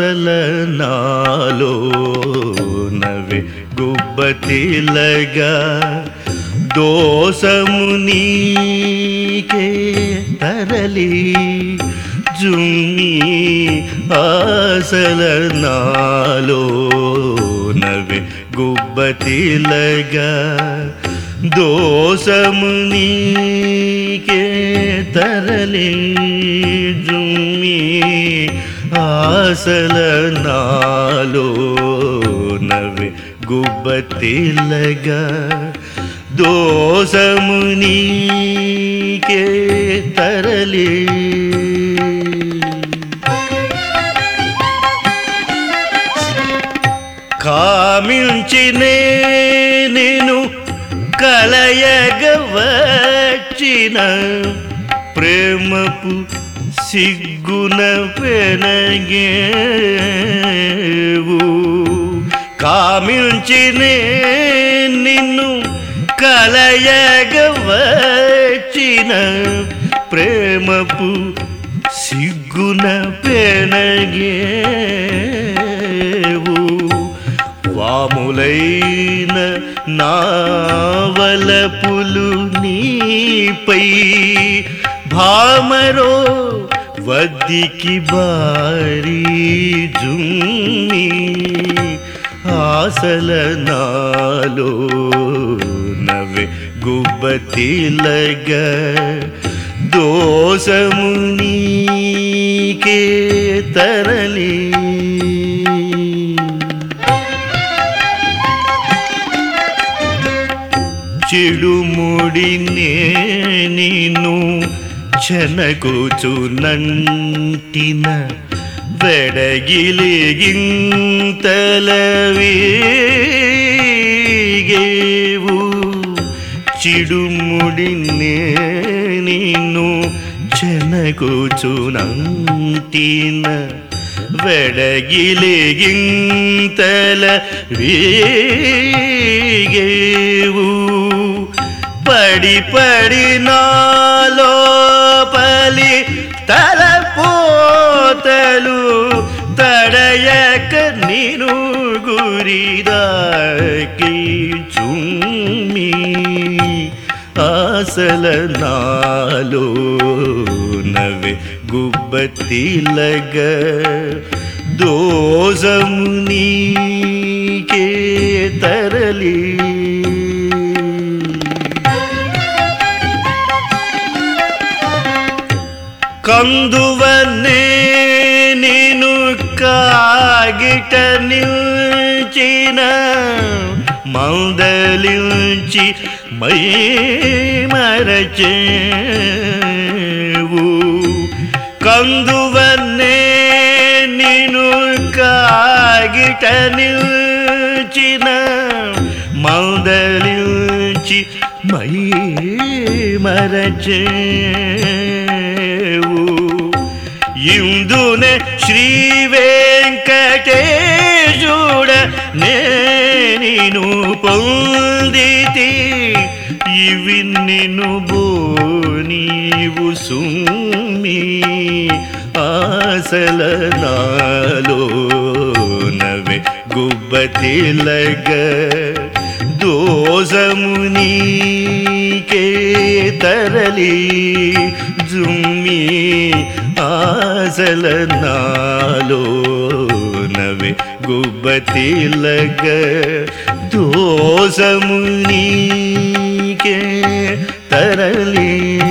ఆసల నాలో నవే గుబ్బతిలగా దోసము నీకే తరలి జుమ్మి ఆసల నాలో నవే గుబ్బతిలగా దోసము నీకే తరలి జుమ్మి ఆసల నాలో నవ్వి గుబ్బతిల్లగా దోసము నీకే తరలి కామించినే నేను కలయగవచ్చిన ప్రేమపు సిగ్గున పెనగేవు కామించినే నిన్ను కలయగవచ్చిన ప్రేమపు సిగ్గున పెనగేవు వాములైన నావలపులు నీపై భామరో వద్దికి బారీ జుమ్మి ఆసల నాలో నవ్వే గుబ్బతిలగా దోసము నీకే తరలి చిడుముడినే నీను చెనకూచునంటిన వెడగిలిగింతలవేగేవు చిడుముడినే నీను చెనకూచునంటిన వెడగిలిగింతల వేగేవు పడి పడి నాలోపలి తలపోతలు తడయక నేను గురిదాకి చుమ్మి ఆసల నాలో నవ్వే గుబ్బతిలగ దోజము నీకే తరలి కందువనే నేను కాగిట నిల్చిన మందలించి మై మరచేవు కందువనే నేను కాగిట నిల్చిన మందలించి మై మరచేవు ఇందునే శ్రీ వెంకటేశుడ నేను పొందితి ఇవి నిన్ను బో నీవు సుమ్మి ఆసల నాలో నవే గుబ్బతిలగ దోజము నీకే తరలి జుమ్మి ఆసల నాలో నవే గుబ్బతిలగ దోజము నీకే తరలి